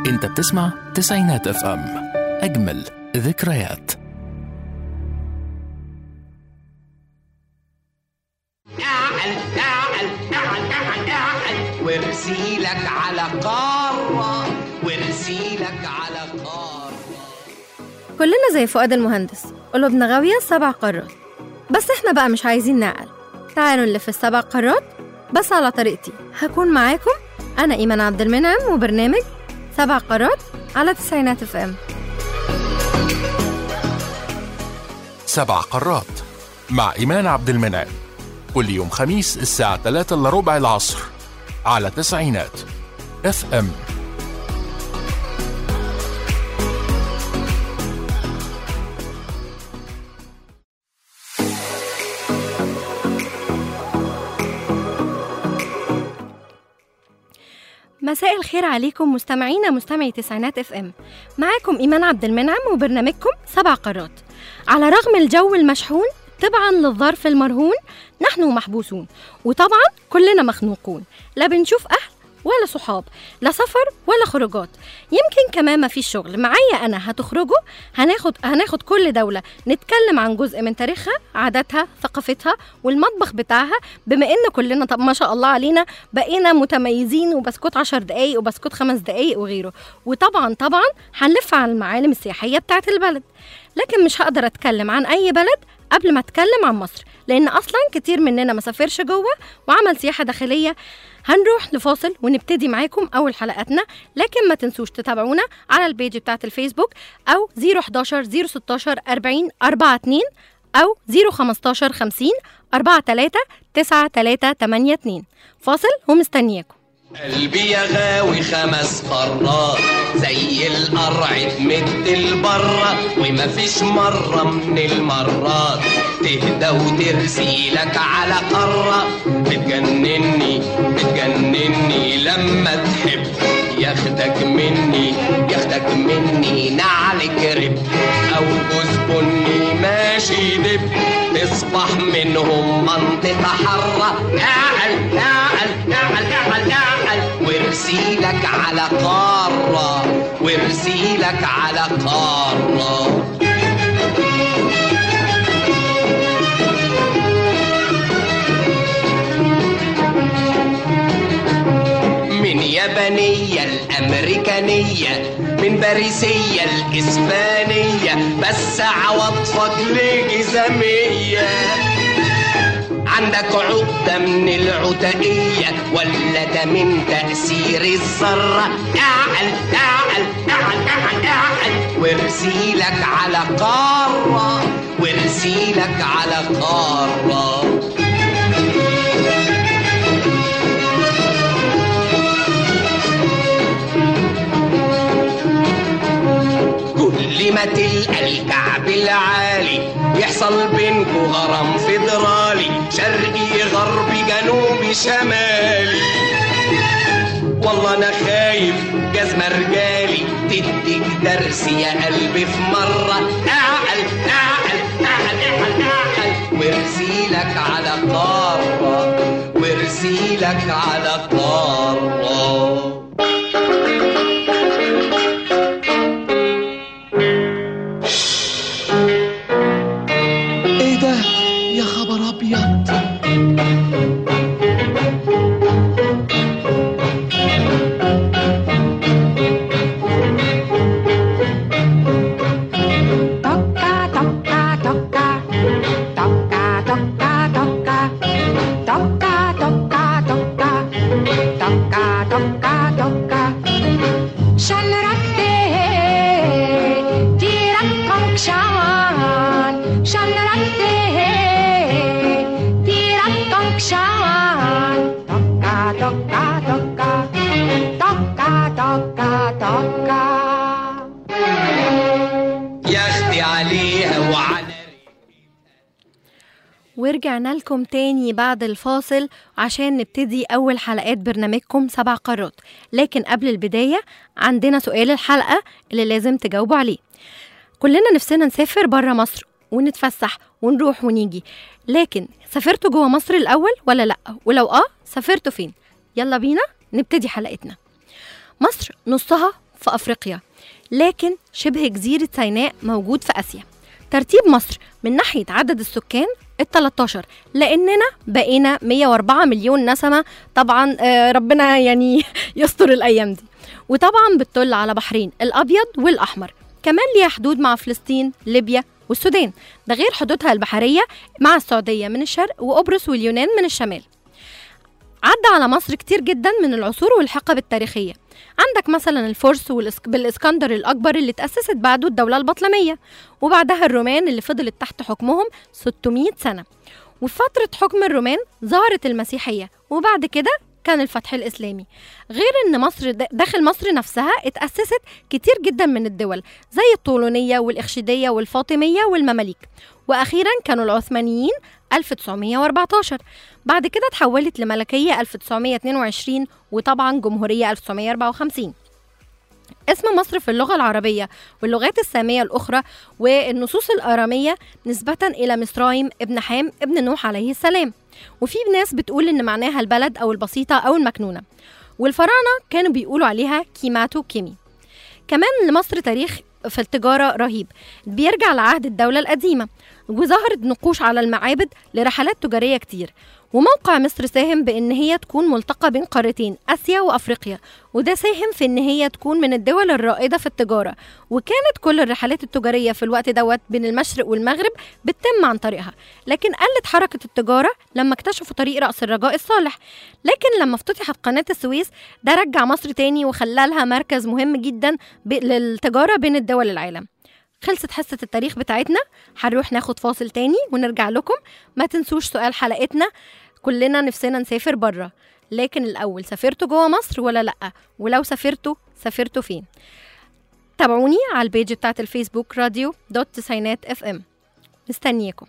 انت بتسمع تسعينات اف ام اجمل ذكريات اعل اعل اعل اعل اعل وارسيلك على قارة وارسيلك على قارة كلنا زي فؤاد المهندس قلوبنا غاوية سبع قارات بس احنا بقى مش عايزين نعقل تعالوا نلف السبع قارات بس على طريقتي هكون معاكم أنا إيمان عبد المنعم وبرنامج سبع قارات على تسعينات اف ام سبع قارات مع إيمان عبد المنعم كل يوم خميس الساعة 3 إلا ربع العصر على تسعينات اف ام مساء الخير عليكم مستمعينا مستمعي تسعينات اف ام معاكم ايمان عبد المنعم وبرنامجكم سبع قارات على رغم الجو المشحون تبعا للظرف المرهون نحن محبوسون وطبعا كلنا مخنوقون لا بنشوف اهل ولا صحاب لا سفر ولا خروجات يمكن كمان ما فيش شغل معايا انا هتخرجوا هناخد هناخد كل دوله نتكلم عن جزء من تاريخها عاداتها ثقافتها والمطبخ بتاعها بما ان كلنا طب ما شاء الله علينا بقينا متميزين وبسكوت عشر دقايق وبسكوت خمس دقايق وغيره وطبعا طبعا هنلف على المعالم السياحيه بتاعت البلد لكن مش هقدر اتكلم عن اي بلد قبل ما اتكلم عن مصر لان اصلا كتير مننا ما سافرش جوه وعمل سياحه داخليه هنروح لفاصل ونبتدي معاكم اول حلقاتنا لكن ما تنسوش تتابعونا على البيج بتاعت الفيسبوك او 011 016 40 42 او 015 50 43 93 82 فاصل ومستنياكم قلبي يا غاوي خمس قارات زي القرع تمد لبره ومفيش مرة من المرات تهدى وترسيلك على قارة بتجنني بتجنني لما تحب ياخدك مني ياخدك مني نعل كرب او جوز بني ماشي دب تصبح منهم منطقة حرة اعل اعل اعل اعل اعل وارسيلك على قارة وارسيلك على قارة من يابانية الأمريكانية من باريسية الإسبانية بس عواطفك لجزامية عندك عقدة من العتقية ولا ده من تأثير الذرة اعل اعل اعل اعل اعل وارسيلك على قارة وارسيلك على قارة كل ما تلقى الكعب العالي يحصل بينكو غرام فيدرالي شرقي غربي جنوبي شمالي والله انا خايف جزمة رجالي تديك درس يا قلبي في مرة اعقل اعقل اعقل اعقل اعقل وارسيلك على قارة وارسيلك على قارة ايه ده يا خبر ابيض Toca, toca, toca. Toca, toca, toca. Toca, toca, toca. Toca, toca, toca. Shalratte, tirak konkshan. Shalratte, tirak konkshan. Toca, toca, toca. Toca, toca, toca. يا اختي عليها وعلى ورجعنا لكم تاني بعد الفاصل عشان نبتدي أول حلقات برنامجكم سبع قارات لكن قبل البداية عندنا سؤال الحلقة اللي لازم تجاوبوا عليه كلنا نفسنا نسافر برا مصر ونتفسح ونروح ونيجي لكن سافرتوا جوه مصر الأول ولا لأ ولو آه سافرتوا فين يلا بينا نبتدي حلقتنا مصر نصها في أفريقيا لكن شبه جزيرة سيناء موجود في آسيا ترتيب مصر من ناحية عدد السكان ال 13 لأننا بقينا 104 مليون نسمة طبعا آه، ربنا يعني يستر الأيام دي وطبعا بتطل على بحرين الأبيض والأحمر كمان ليها حدود مع فلسطين ليبيا والسودان ده غير حدودها البحرية مع السعودية من الشرق وقبرص واليونان من الشمال عدى على مصر كتير جدا من العصور والحقب التاريخية عندك مثلا الفرس والإسك... بالإسكندر الأكبر اللي تأسست بعده الدولة البطلمية وبعدها الرومان اللي فضلت تحت حكمهم 600 سنة وفي فترة حكم الرومان ظهرت المسيحية وبعد كده كان الفتح الإسلامي غير إن مصر د- داخل مصر نفسها اتأسست كتير جدا من الدول زي الطولونية والإخشيدية والفاطمية والمماليك وأخيرا كانوا العثمانيين 1914 بعد كده اتحولت لملكية 1922 وطبعا جمهورية 1954 اسم مصر في اللغة العربية واللغات السامية الأخرى والنصوص الآرامية نسبة إلى مصرايم ابن حام ابن نوح عليه السلام وفي ناس بتقول إن معناها البلد أو البسيطة أو المكنونة والفراعنة كانوا بيقولوا عليها كيماتو كيمي كمان لمصر تاريخ في التجارة رهيب بيرجع لعهد الدولة القديمة وظهرت نقوش على المعابد لرحلات تجارية كتير وموقع مصر ساهم بان هي تكون ملتقى بين قارتين اسيا وافريقيا وده ساهم في ان هي تكون من الدول الرائده في التجاره وكانت كل الرحلات التجاريه في الوقت دوت بين المشرق والمغرب بتتم عن طريقها لكن قلت حركه التجاره لما اكتشفوا طريق راس الرجاء الصالح لكن لما افتتحت قناه السويس ده رجع مصر تاني وخلى لها مركز مهم جدا ب- للتجاره بين الدول العالم خلصت حصة التاريخ بتاعتنا هنروح ناخد فاصل تاني ونرجع لكم ما تنسوش سؤال حلقتنا كلنا نفسنا نسافر بره لكن الأول سافرتوا جوه مصر ولا لأ ولو سافرتوا سافرتوا فين تابعوني على البيج بتاعت الفيسبوك راديو دوت تسعينات اف ام مستنياكم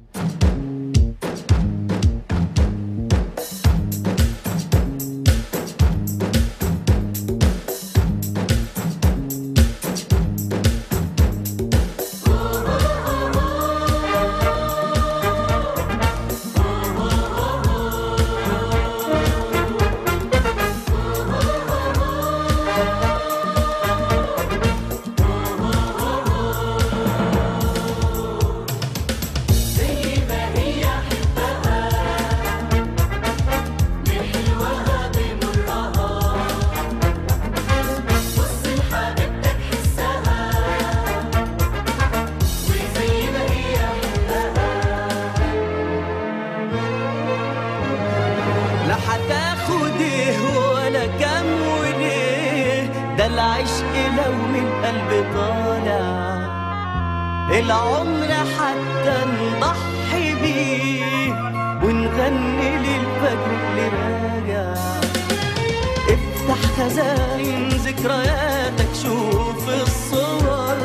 لا هتاخد ايه ولا كام وليه ده العشق لو من قلب طالع العمر حتى نضحي بيه ونغني للفجر اللي راجع افتح خزاين ذكرياتك شوف الصور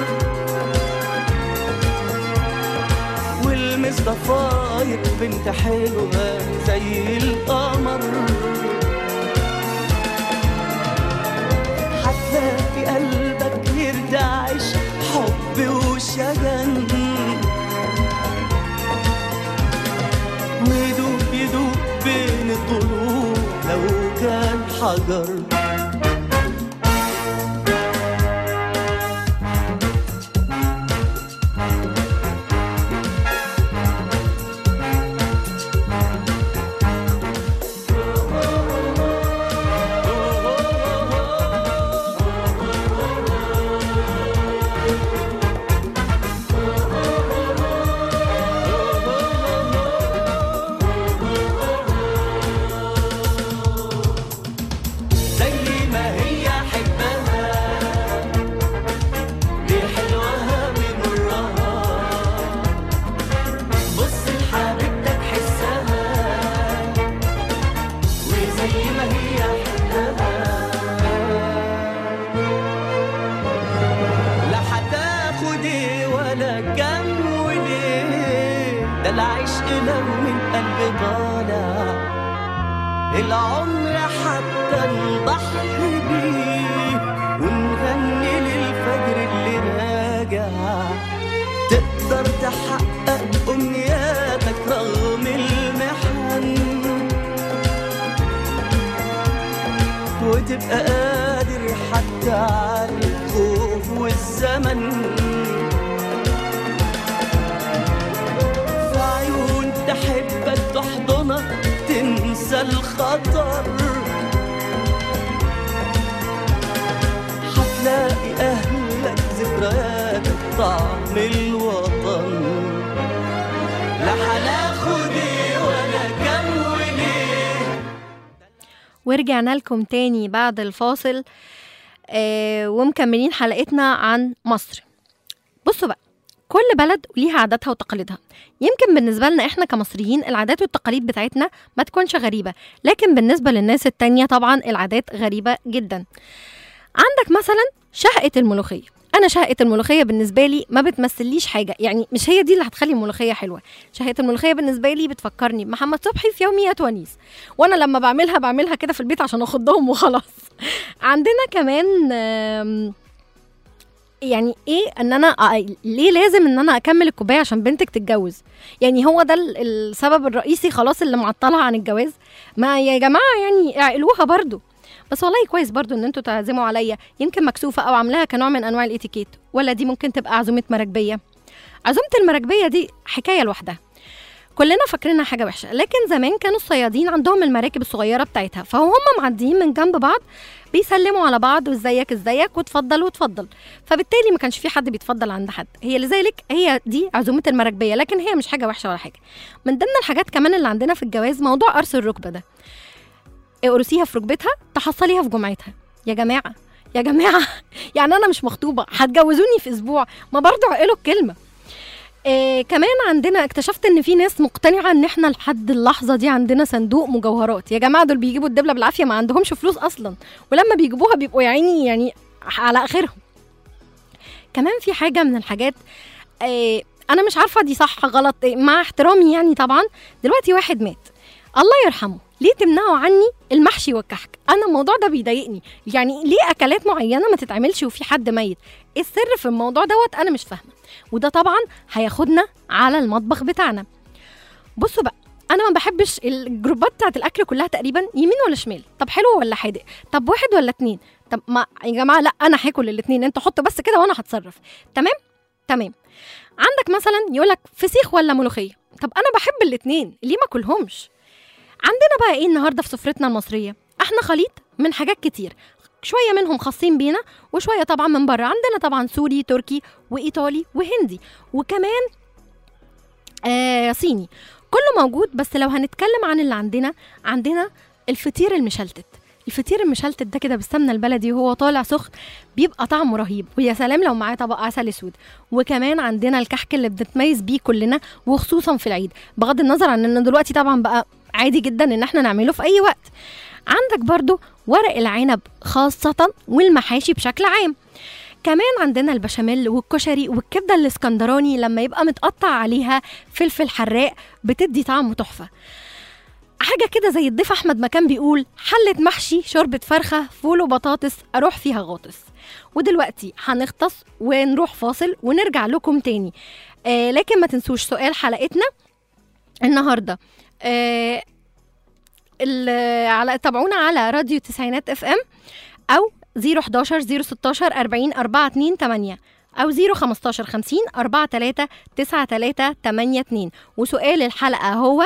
والمس ضفاير بنت حلوة زي القمر هتلاقي قلبك يرتعش حب وشجن ويدوب يدوب بين الضلوع لو كان حجر زي ما هي حبها بحلوها بمرها بص لحبيبتك حسها وزي ما هي حبها لا هتاخد ايه ولا كم وليه ده العشق لو من قلب طالع العمر حتى نضحي بيه ونغني للفجر اللي راجع تقدر تحقق أمنياتك رغم المحن وتبقى قادر حتى عن الخوف والزمن في عيون تحبك تحضنك تنسى الخطر هتلاقي أهلك ذكرياتك طعم الوطن لا هناخد ايه ولا كم وليه ورجعنا لكم تاني بعد الفاصل آه ومكملين حلقتنا عن مصر بصوا بقى كل بلد ليها عاداتها وتقاليدها يمكن بالنسبة لنا احنا كمصريين العادات والتقاليد بتاعتنا ما تكونش غريبة لكن بالنسبة للناس التانية طبعا العادات غريبة جدا عندك مثلا شهقة الملوخية أنا شهقة الملوخية بالنسبة لي ما بتمثليش حاجة يعني مش هي دي اللي هتخلي الملوخية حلوة شهقة الملوخية بالنسبة لي بتفكرني بمحمد صبحي في يوميات ونيس وانا لما بعملها بعملها كده في البيت عشان اخضهم وخلاص عندنا كمان آم، يعني ايه ان انا آه، ليه لازم ان انا اكمل الكوبايه عشان بنتك تتجوز يعني هو ده ال- السبب الرئيسي خلاص اللي معطلها عن الجواز ما يا جماعه يعني اعقلوها برضو بس والله كويس برضو ان انتوا تعزموا عليا يمكن مكسوفه او عاملاها كنوع من انواع الاتيكيت ولا دي ممكن تبقى عزومه مراكبيه عزومه المراكبيه دي حكايه لوحدها كلنا فاكرينها حاجه وحشه لكن زمان كانوا الصيادين عندهم المراكب الصغيره بتاعتها فهم معديين من جنب بعض بيسلموا على بعض وازيك ازيك وتفضل وتفضل فبالتالي ما كانش في حد بيتفضل عند حد هي لذلك هي دي عزومه المراكبيه لكن هي مش حاجه وحشه ولا حاجه من ضمن الحاجات كمان اللي عندنا في الجواز موضوع قرص الركبه ده اقرصيها في ركبتها تحصليها في جمعتها يا جماعه يا جماعه يعني انا مش مخطوبه هتجوزوني في اسبوع ما برضو عقلوا الكلمه إيه كمان عندنا اكتشفت ان في ناس مقتنعه ان احنا لحد اللحظه دي عندنا صندوق مجوهرات يا جماعه دول بيجيبوا الدبله بالعافيه ما عندهمش فلوس اصلا ولما بيجيبوها بيبقوا يا عيني يعني على اخرهم كمان في حاجه من الحاجات إيه انا مش عارفه دي صح غلط إيه مع احترامي يعني طبعا دلوقتي واحد مات الله يرحمه ليه تمنعوا عني المحشي والكحك انا الموضوع ده بيضايقني يعني ليه اكلات معينه ما تتعملش وفي حد ميت إيه السر في الموضوع دوت انا مش فاهمه وده طبعا هياخدنا على المطبخ بتاعنا بصوا بقى انا ما بحبش الجروبات بتاعت الاكل كلها تقريبا يمين ولا شمال طب حلو ولا حادق طب واحد ولا اتنين طب ما يا جماعه لا انا هاكل الاتنين انتوا حطوا بس كده وانا هتصرف تمام تمام عندك مثلا يقولك فسيخ ولا ملوخيه طب انا بحب الاتنين ليه ما اكلهمش عندنا بقى ايه النهارده في سفرتنا المصريه احنا خليط من حاجات كتير شويه منهم خاصين بينا وشويه طبعا من بره عندنا طبعا سوري تركي وايطالي وهندي وكمان آه صيني كله موجود بس لو هنتكلم عن اللي عندنا عندنا الفطير المشلتت الفطير المشلتت ده كده بالسمنه البلدي وهو طالع سخن بيبقى طعمه رهيب ويا سلام لو معاه طبق عسل اسود وكمان عندنا الكحك اللي بنتميز بيه كلنا وخصوصا في العيد بغض النظر عن انه دلوقتي طبعا بقى عادي جدا ان احنا نعمله في اي وقت عندك برضو ورق العنب خاصة والمحاشي بشكل عام كمان عندنا البشاميل والكشري والكبده الاسكندراني لما يبقى متقطع عليها فلفل حراق بتدي طعم تحفه حاجه كده زي الضيف احمد ما كان بيقول حله محشي شوربه فرخه فول وبطاطس اروح فيها غاطس ودلوقتي هنغطس ونروح فاصل ونرجع لكم تاني آه لكن ما تنسوش سؤال حلقتنا النهارده آه ال- على تابعونا على راديو تسعينات اف ام او 011 016 40 4 8 او 015 50 4 3 9 3 8 2 وسؤال الحلقه هو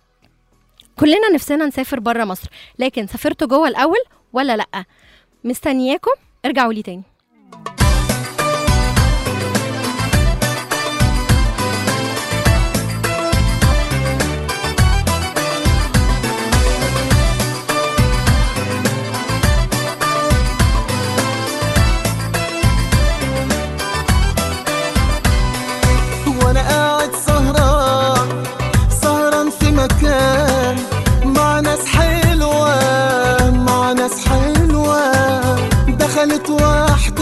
كلنا نفسنا نسافر بره مصر لكن سافرتوا جوه الاول ولا لا مستنياكم ارجعوا لي تاني وانا قاعد سهران سهران في مكان مع ناس حلوة مع ناس حلوة دخلت واحدة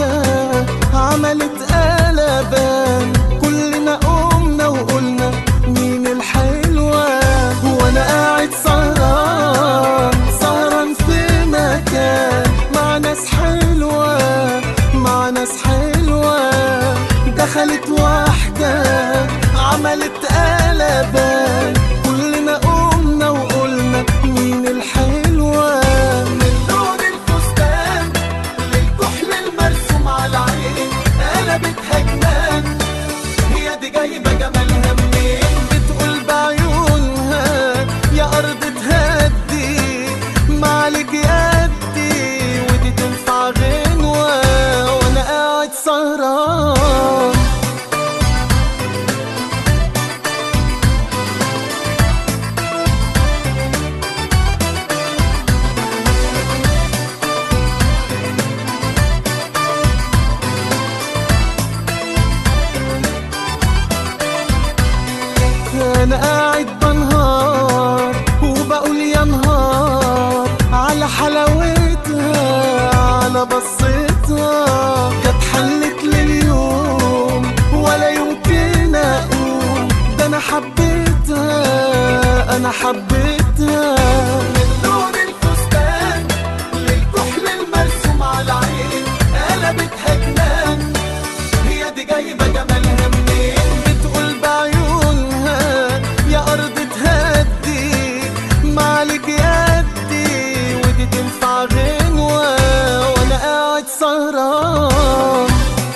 انا بصيتها كانت حلت لي اليوم ولا يمكن اقوم ده انا حبيتها انا حبيتها من لون الفستان للكحل المرسوم على العين قلبتها جنان هي دي جايبه جمالها منين بتقول بعيونها يا ارض تهدي مالك يدي ودي تنفع غنوه وانا قاعد سهران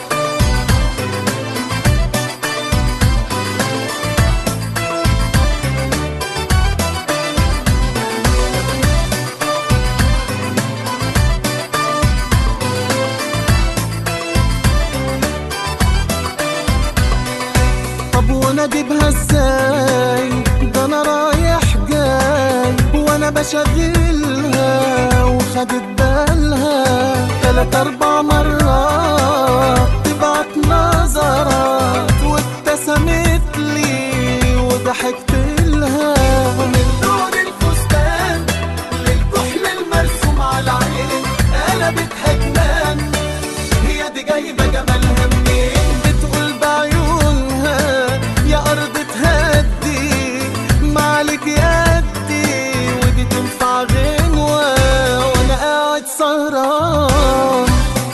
طب وانا اجيبها ازاي ده انا رايح جاي وانا بشغلها وخدت بالها تلات اربع مرات تبعت نظرات وابتسمت لي وضحكت لها من لون الفستان للكحل المرسوم على العين قلبتها جنان هي دي جايبه جمالها منين بتقول بعيونها يا ارض تهدي مالك يدي ودي تنفع غنوه وانا قاعد سهران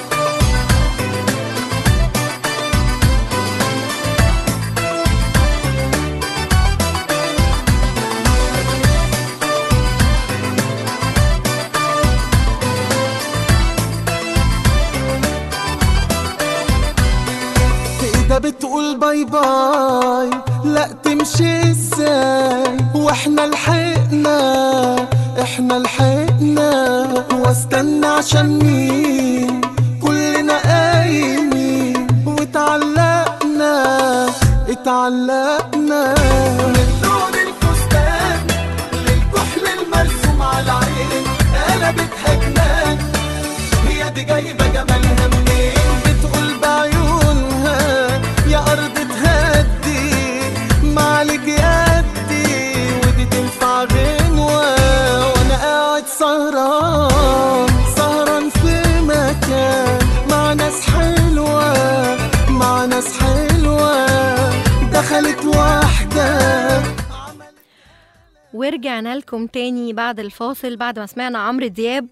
كده بتقول باي باي لا تمشي ازاي واحنا لحقنا احنا لحقنا واستنى عشان مين كلنا قايمين واتعلقنا اتعلقنا من لون الفستان للكحل المرسوم على العين قلبتها جنان هي دي جايبه جمالها منين بتقول بعيونها يا ارض تهدي مالك يدي ودي تنفع غنوه وانا قاعد سهران سهران في مكان مع ناس حلوه مع ناس حلوه دخلت واحده ورجعنا لكم تاني بعد الفاصل بعد ما سمعنا عمرو دياب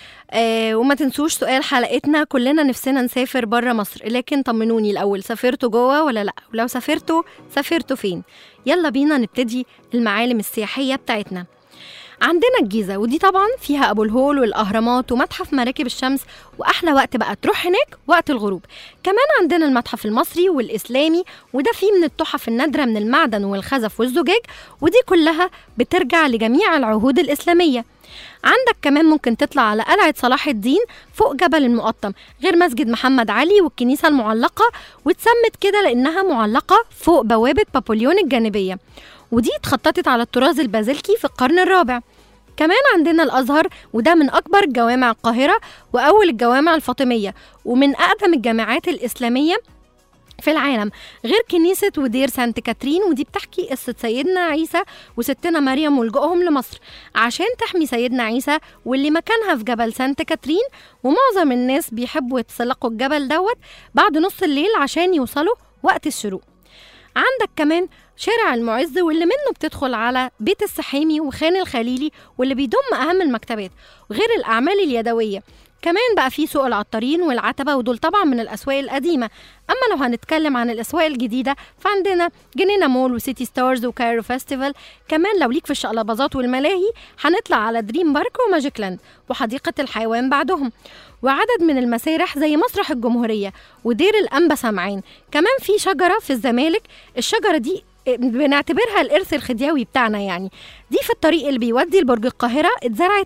آه وما تنسوش سؤال حلقتنا كلنا نفسنا نسافر بره مصر لكن طمنوني الاول سافرتوا جوه ولا لا ولو سافرتوا سافرتوا فين يلا بينا نبتدي المعالم السياحيه بتاعتنا عندنا الجيزة ودي طبعا فيها أبو الهول والأهرامات ومتحف مراكب الشمس وأحلى وقت بقى تروح هناك وقت الغروب كمان عندنا المتحف المصري والإسلامي وده فيه من التحف النادرة من المعدن والخزف والزجاج ودي كلها بترجع لجميع العهود الإسلامية عندك كمان ممكن تطلع على قلعة صلاح الدين فوق جبل المقطم غير مسجد محمد علي والكنيسة المعلقة واتسمت كده لأنها معلقة فوق بوابة بابوليون الجانبية ودي اتخططت على الطراز البازلكي في القرن الرابع كمان عندنا الأزهر وده من أكبر جوامع القاهرة وأول الجوامع الفاطمية ومن أقدم الجامعات الإسلامية في العالم غير كنيسة ودير سانت كاترين ودي بتحكي قصة سيدنا عيسى وستنا مريم ولجوءهم لمصر عشان تحمي سيدنا عيسى واللي مكانها في جبل سانت كاترين ومعظم الناس بيحبوا يتسلقوا الجبل دوت بعد نص الليل عشان يوصلوا وقت الشروق عندك كمان شارع المعز واللي منه بتدخل على بيت السحيمي وخان الخليلي واللي بيضم أهم المكتبات غير الأعمال اليدوية كمان بقى في سوق العطارين والعتبة ودول طبعا من الأسواق القديمة أما لو هنتكلم عن الأسواق الجديدة فعندنا جنينة مول وسيتي ستارز وكايرو فيستيفال كمان لو ليك في الشقلباظات والملاهي هنطلع على دريم بارك وماجيك لاند وحديقة الحيوان بعدهم وعدد من المسارح زي مسرح الجمهورية ودير الأنبا سمعان كمان في شجرة في الزمالك الشجرة دي بنعتبرها الإرث الخديوي بتاعنا يعني دي في الطريق اللي بيودي لبرج القاهرة اتزرعت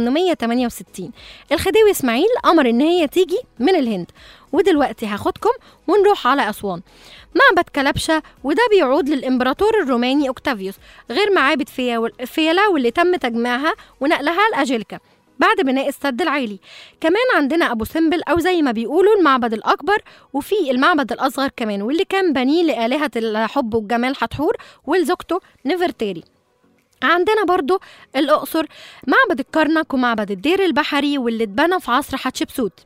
1868 الخديوي إسماعيل أمر إن هي تيجي من الهند ودلوقتي هاخدكم ونروح على أسوان معبد كلبشة وده بيعود للإمبراطور الروماني أوكتافيوس غير معابد فيا- فيلا واللي تم تجميعها ونقلها لأجيلكا بعد بناء السد العالي كمان عندنا أبو سمبل أو زي ما بيقولوا المعبد الأكبر وفي المعبد الأصغر كمان واللي كان بنيه لآلهة الحب والجمال حتحور ولزوجته نفرتاري عندنا برضو الأقصر معبد الكرنك ومعبد الدير البحري واللي اتبنى في عصر حتشبسوت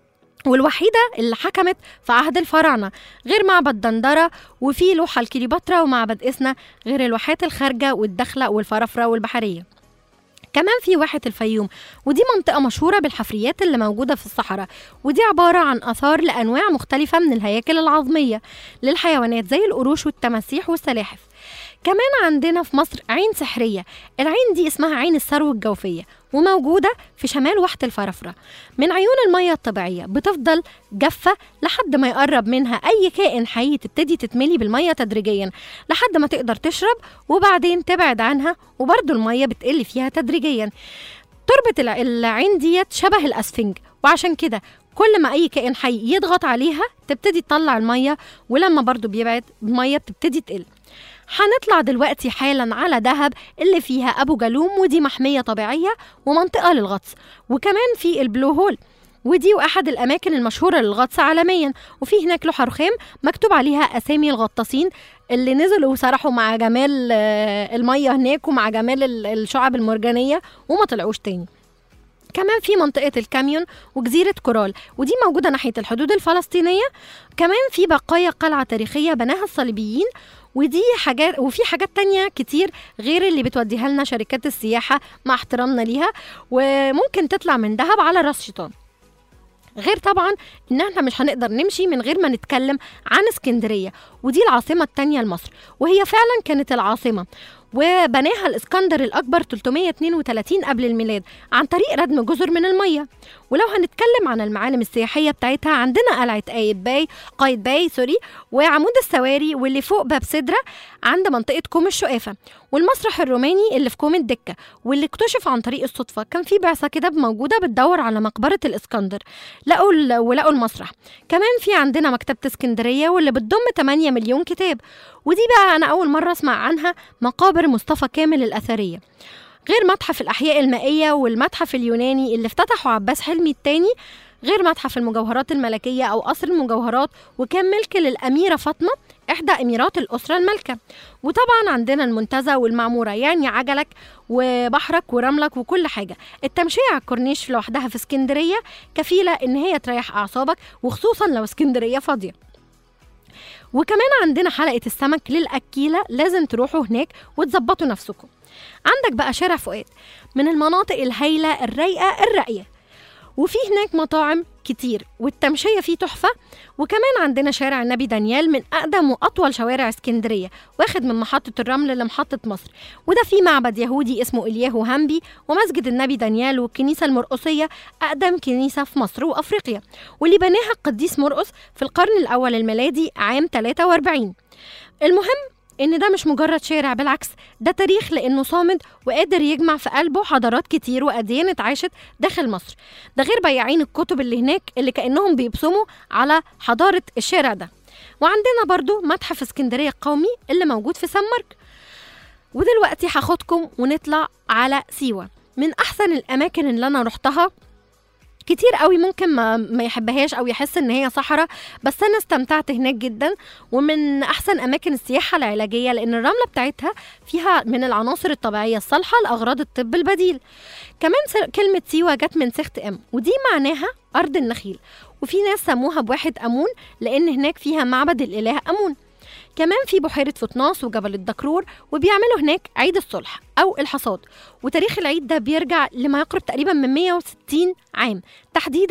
والوحيدة اللي حكمت في عهد الفراعنة غير معبد دندرة وفي لوحة الكليوباترا ومعبد إسنا غير الواحات الخارجة والداخلة والفرافرة والبحرية كمان في واحة الفيوم ودي منطقة مشهورة بالحفريات اللي موجودة في الصحراء ودي عبارة عن آثار لأنواع مختلفة من الهياكل العظمية للحيوانات زي القروش والتماسيح والسلاحف كمان عندنا في مصر عين سحرية العين دي اسمها عين الثروة الجوفية وموجودة في شمال واحة الفرافرة من عيون المية الطبيعية بتفضل جافة لحد ما يقرب منها أي كائن حي تبتدي تتملي بالمية تدريجيا لحد ما تقدر تشرب وبعدين تبعد عنها وبرضه المية بتقل فيها تدريجيا تربة الع- العين ديت شبه الأسفنج وعشان كده كل ما أي كائن حي يضغط عليها تبتدي تطلع المية ولما برضه بيبعد المية بتبتدي تقل هنطلع دلوقتي حالا على دهب اللي فيها أبو جالوم ودي محمية طبيعية ومنطقة للغطس وكمان في البلو هول ودي أحد الأماكن المشهورة للغطس عالميا وفي هناك لوحة رخام مكتوب عليها أسامي الغطاسين اللي نزلوا وسرحوا مع جمال آه، المية هناك ومع جمال ال- الشعب المرجانية وما طلعوش تاني كمان في منطقة الكاميون وجزيرة كورال ودي موجودة ناحية الحدود الفلسطينية كمان في بقايا قلعة تاريخية بناها الصليبيين ودي حاجات وفي حاجات تانية كتير غير اللي بتوديها لنا شركات السياحة مع احترامنا ليها وممكن تطلع من دهب على راس شيطان غير طبعا ان احنا مش هنقدر نمشي من غير ما نتكلم عن اسكندريه ودي العاصمه الثانيه لمصر وهي فعلا كانت العاصمه وبناها الاسكندر الاكبر 332 قبل الميلاد عن طريق ردم جزر من الميه ولو هنتكلم عن المعالم السياحيه بتاعتها عندنا قلعه قايد باي قايد باي سوري وعمود السواري واللي فوق باب سدره عند منطقه كوم الشقافه والمسرح الروماني اللي في كوم الدكه واللي اكتشف عن طريق الصدفه كان في بعثه كده موجوده بتدور على مقبره الاسكندر لقوا ال- ولقوا المسرح كمان في عندنا مكتبه اسكندريه واللي بتضم 8 مليون كتاب ودي بقى انا اول مره اسمع عنها مقابر مصطفى كامل الاثريه غير متحف الأحياء المائية والمتحف اليوناني اللي افتتحه عباس حلمي الثاني غير متحف المجوهرات الملكية أو قصر المجوهرات وكان ملك للأميرة فاطمة إحدى أميرات الأسرة المالكة وطبعا عندنا المنتزه والمعمورة يعني عجلك وبحرك ورملك وكل حاجة التمشية على الكورنيش لوحدها في اسكندرية كفيلة إن هي تريح أعصابك وخصوصا لو اسكندرية فاضية وكمان عندنا حلقة السمك للأكيلة لازم تروحوا هناك وتظبطوا نفسكم عندك بقى شارع فؤاد من المناطق الهايلة الرايقة الراقية وفي هناك مطاعم كتير والتمشية فيه تحفة وكمان عندنا شارع النبي دانيال من أقدم وأطول شوارع اسكندرية واخد من محطة الرمل لمحطة مصر وده فيه معبد يهودي اسمه إلياهو هامبي ومسجد النبي دانيال والكنيسة المرقسية أقدم كنيسة في مصر وأفريقيا واللي بناها القديس مرقس في القرن الأول الميلادي عام 43 المهم إن ده مش مجرد شارع بالعكس ده تاريخ لأنه صامد وقادر يجمع في قلبه حضارات كتير وأديان اتعاشت داخل مصر ده غير بياعين الكتب اللي هناك اللي كأنهم بيبصموا على حضارة الشارع ده وعندنا برضو متحف اسكندرية القومي اللي موجود في سمرك ودلوقتي هاخدكم ونطلع على سيوة من أحسن الأماكن اللي أنا رحتها كتير قوي ممكن ما, ما يحبهاش او يحس ان هي صحراء بس انا استمتعت هناك جدا ومن احسن اماكن السياحه العلاجيه لان الرمله بتاعتها فيها من العناصر الطبيعيه الصالحه لاغراض الطب البديل كمان س- كلمه سيوه جت من سخت ام ودي معناها ارض النخيل وفي ناس سموها بواحد امون لان هناك فيها معبد الاله امون كمان في بحيرة فطناس وجبل الدكرور وبيعملوا هناك عيد الصلح أو الحصاد وتاريخ العيد ده بيرجع لما يقرب تقريبا من 160 عام تحديدا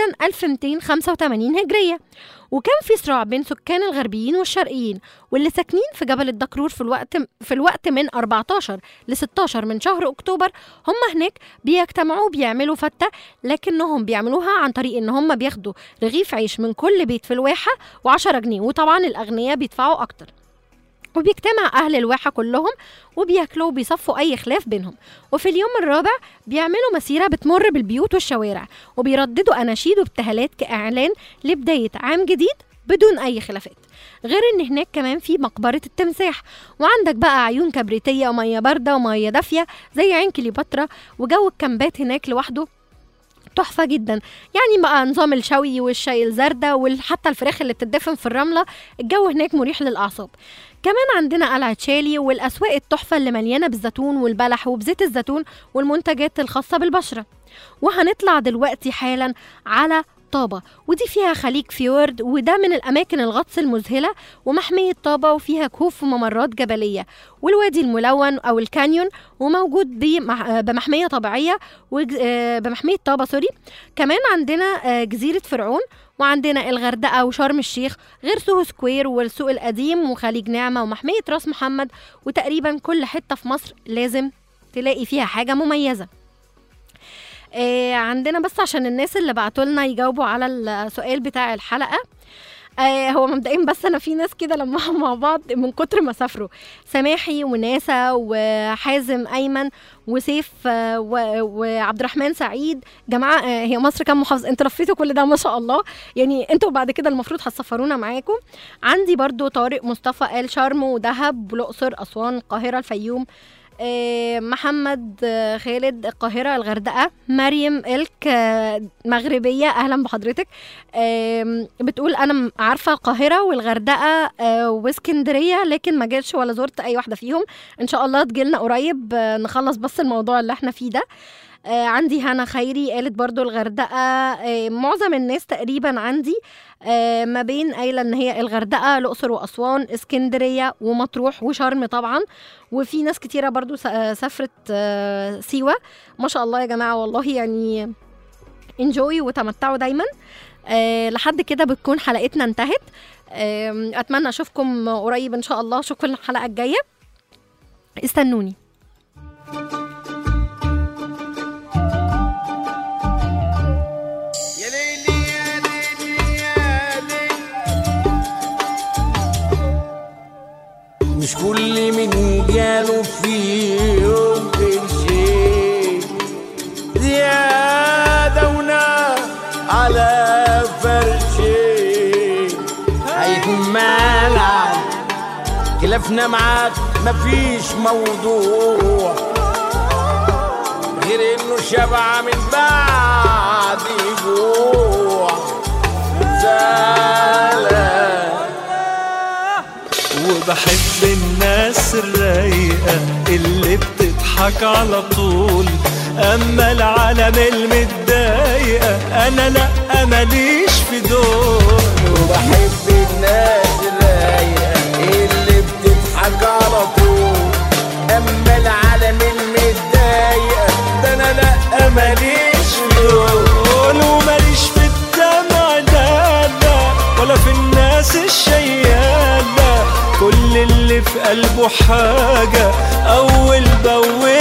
1285 هجرية وكان في صراع بين سكان الغربيين والشرقيين واللي ساكنين في جبل الدكرور في الوقت في الوقت من 14 ل 16 من شهر اكتوبر هم هناك بيجتمعوا بيعملوا فتة لكنهم بيعملوها عن طريق ان هم بياخدوا رغيف عيش من كل بيت في الواحة و10 جنيه وطبعا الاغنياء بيدفعوا اكتر وبيجتمع أهل الواحة كلهم وبياكلوا وبيصفوا أي خلاف بينهم وفي اليوم الرابع بيعملوا مسيرة بتمر بالبيوت والشوارع وبيرددوا أناشيد وابتهالات كإعلان لبداية عام جديد بدون أي خلافات غير إن هناك كمان في مقبرة التمساح وعندك بقى عيون كبريتية ومية باردة ومية دافية زي عين كليوباترا وجو الكامبات هناك لوحده تحفه جدا يعني بقى نظام الشوي والشاي الزردة وحتى الفراخ اللي بتدفن في الرمله الجو هناك مريح للاعصاب كمان عندنا قلعه شالي والاسواق التحفه اللي مليانه بالزيتون والبلح وبزيت الزيتون والمنتجات الخاصه بالبشره وهنطلع دلوقتي حالا على طابة ودي فيها خليج فيورد وده من الأماكن الغطس المذهلة ومحمية طابة وفيها كهوف وممرات جبلية والوادي الملون أو الكانيون وموجود بمح- بمحمية طبيعية وج- آه، بمحمية طابة سوري كمان عندنا آه، جزيرة فرعون وعندنا الغردقة وشرم الشيخ غير سوهو سكوير والسوق القديم وخليج نعمة ومحمية راس محمد وتقريبا كل حتة في مصر لازم تلاقي فيها حاجة مميزة آه عندنا بس عشان الناس اللي بعتوا لنا يجاوبوا على السؤال بتاع الحلقة آه هو مبدئيا بس انا في ناس كده لما مع بعض من كتر ما سافروا سماحي وناسا وحازم ايمن وسيف آه، و- وعبد الرحمن سعيد جماعه آه، هي مصر كام محافظه انتوا لفيتوا كل ده ما شاء الله يعني انتوا بعد كده المفروض هتسفرونا معاكم عندي برضو طارق مصطفى قال شرم ودهب والاقصر اسوان القاهره الفيوم آه، محمد آه، خالد القاهرة الغردقة مريم إلك آه، مغربية أهلا بحضرتك آم، بتقول أنا م- عارفة القاهرة والغردقة آه، واسكندرية لكن ما جيتش ولا زرت أي واحدة فيهم إن شاء الله تجيلنا قريب آه، نخلص بس الموضوع اللي احنا فيه ده آه، عندي هنا خيري قالت برضو الغردقة آه، معظم الناس تقريبا عندي آه، ما بين قايلة ان هي الغردقة الأقصر وأسوان اسكندرية ومطروح وشرم طبعا وفي ناس كتيرة برضو س- آه، سافرت آه، سيوة ما شاء الله يا جماعة والله يعني انجوي وتمتعوا دايما آه، لحد كده بتكون حلقتنا انتهت آم، اتمنى اشوفكم قريب ان شاء الله اشوفكم الحلقة الجاية استنوني يا ليلي يا ليلي يا ليلي مش كل من جاله في يوم قرشين زيادة ونار على فرشين هيتملع خلافنا معاك مفيش موضوع غير انه شبع من بعد جوع زعلان وبحب الناس الرايقة اللي بتضحك على طول أما العالم المتضايقة أنا لأ ماليش في دول وبحب الناس الرايقة اللي بتضحك على طول اما العالم المتضايقة ده انا لا ماليش في دول دول وماليش في الدمع لا لا ولا في الناس الشيالة كل اللي في قلبه حاجة أول بأول